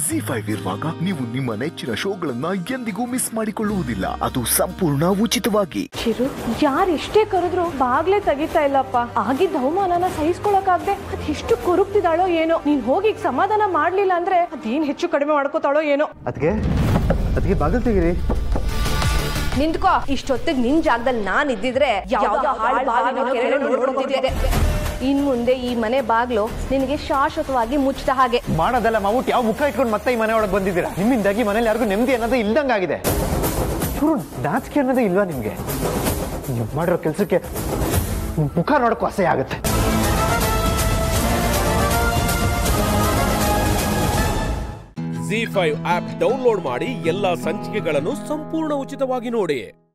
G five ಇರುವಾಗ ನೀವು ನಿಮ್ಮ ನೆಚ್ಚಿನ ಶೋಗಳನ್ನ ಎಂದಿಗೂ ಮಿಸ್ ಮಾಡಿಕೊಳ್ಳುವುದಿಲ್ಲ ಅದು ಸಂಪೂರ್ಣ ಉಚಿತವಾಗಿ ಚಿರು ಯಾರು ಎಷ್ಟೇ ಕರೆದ್ರು ಬಾಗ್ಲೇ ತೆಗಿತಾ ಇಲ್ಲಪ್ಪ ಆಗಿದ್ದ ಅವಮಾನನ ಸಹಿಸ್ಕೊಳಕಾಗ್ದೆ ಅದ್ ಎಷ್ಟು ಕೊರುಕ್ತಿದಾಳೋ ಏನೋ ನೀನ್ ಹೋಗಿ ಈಗ ಸಮಾಧಾನ ಮಾಡ್ಲಿಲ್ಲ ಅಂದ್ರೆ ಅದೇನ್ ಹೆಚ್ಚು ಕಡಿಮೆ ಮಾಡ್ಕೋತಾಳೋ ಏನೋ ಅದಕ್ಕೆ ಅದಕ್ಕೆ ಬಾಗಿಲು ತೆಗೀರಿ ನಿಂತ್ಕೋ ಇಷ್ಟೊತ್ತಿಗೆ ನಿನ್ ಜಾಗದಲ್ಲಿ ನಾನ್ ಇದ್ದಿದ್ರೆ ಯಾವ್ದೋ ಹಾಳ್ ಬಾವಿನೋ ಕೆರೆನೋ ನೋಡ್ಕೊಂತಿದ್ದೆ ಇನ್ ಮುಂದೆ ಈ ಮನೆ ಬಾಗ್ಲು ನಿನಗೆ ಶಾಶ್ವತವಾಗಿ ಮುಚ್ಚಿದ ಹಾಗೆ ಮಾಡೋದೆಲ್ಲ ಮಾಡ್ಬಿಟ್ಟು ಯಾವ ಮುಖ ಇಟ್ಕೊಂಡು ಮತ್ತೆ ಈ ಮನೆ ಒಳಗೆ ಬಂದಿದ್ದೀರಾ ನಿಮ್ಮಿಂದಾಗಿ ಮನೇಲಿ ಯಾರಿಗೂ ನೆಮ್ಮದಿ ಅನ್ನೋದು ಇಲ್ದಂಗಾಗಿದೆ ಚೂರು ನಾಚಿಕೆ ಅನ್ನೋದೇ ಇಲ್ವಾ ನಿಮ್ಗೆ ನೀವು ಮಾಡಿರೋ ಕೆಲಸಕ್ಕೆ ಮುಖ ನೋಡಕ್ಕೂ ಅಸಹ್ಯ ಆಗುತ್ತೆ ಜಿ ಫೈವ್ ಆಪ್ ಡೌನ್ಲೋಡ್ ಮಾಡಿ ಎಲ್ಲಾ ಸಂಚಿಕೆಗಳನ್ನು ಸಂಪೂರ್ಣ ಉಚಿತವಾಗಿ ನೋಡಿ